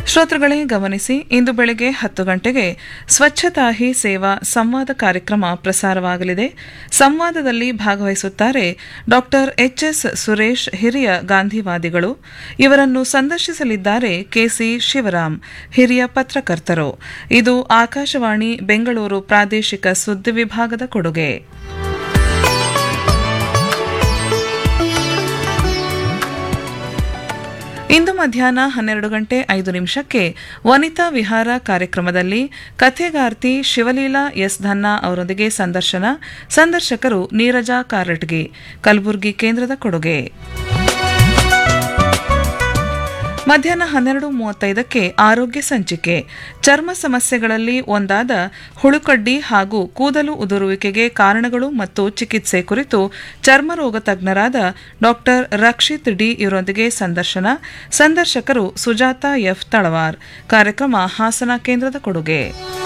ಶ್ರೋತೃಗಳೇ ಗಮನಿಸಿ ಇಂದು ಬೆಳಗ್ಗೆ ಹತ್ತು ಗಂಟೆಗೆ ಸ್ವಚ್ಛತಾ ಹಿ ಸೇವಾ ಸಂವಾದ ಕಾರ್ಯಕ್ರಮ ಪ್ರಸಾರವಾಗಲಿದೆ ಸಂವಾದದಲ್ಲಿ ಭಾಗವಹಿಸುತ್ತಾರೆ ಡಾಕ್ಟರ್ ಎಚ್ಎಸ್ ಸುರೇಶ್ ಹಿರಿಯ ಗಾಂಧಿವಾದಿಗಳು ಇವರನ್ನು ಸಂದರ್ಶಿಸಲಿದ್ದಾರೆ ಕೆಸಿ ಶಿವರಾಮ್ ಹಿರಿಯ ಪತ್ರಕರ್ತರು ಇದು ಆಕಾಶವಾಣಿ ಬೆಂಗಳೂರು ಪ್ರಾದೇಶಿಕ ಸುದ್ದಿ ವಿಭಾಗದ ಕೊಡುಗೆ ಇಂದು ಮಧ್ಯಾಹ್ನ ಹನ್ನೆರಡು ಗಂಟೆ ಐದು ನಿಮಿಷಕ್ಕೆ ವನಿತಾ ವಿಹಾರ ಕಾರ್ಯಕ್ರಮದಲ್ಲಿ ಕಥೆಗಾರ್ತಿ ಶಿವಲೀಲಾ ಎಸ್ ಧನ್ನಾ ಅವರೊಂದಿಗೆ ಸಂದರ್ಶನ ಸಂದರ್ಶಕರು ನೀರಜಾ ಕಾರಟ್ಗಿ ಕಲಬುರಗಿ ಕೇಂದ್ರದ ಕೊಡುಗೆ ಮಧ್ಯಾಹ್ನ ಹನ್ನೆರಡು ಮೂವತ್ತೈದಕ್ಕೆ ಆರೋಗ್ಯ ಸಂಚಿಕೆ ಚರ್ಮ ಸಮಸ್ಯೆಗಳಲ್ಲಿ ಒಂದಾದ ಹುಳುಕಡ್ಡಿ ಹಾಗೂ ಕೂದಲು ಉದುರುವಿಕೆಗೆ ಕಾರಣಗಳು ಮತ್ತು ಚಿಕಿತ್ಸೆ ಕುರಿತು ಚರ್ಮರೋಗ ತಜ್ಞರಾದ ಡಾಕ್ಟರ್ ರಕ್ಷಿತ್ ಡಿ ಇವರೊಂದಿಗೆ ಸಂದರ್ಶನ ಸಂದರ್ಶಕರು ಸುಜಾತ ಎಫ್ ತಳವಾರ್ ಕಾರ್ಯಕ್ರಮ ಹಾಸನ ಕೇಂದ್ರದ ಕೊಡುಗೆ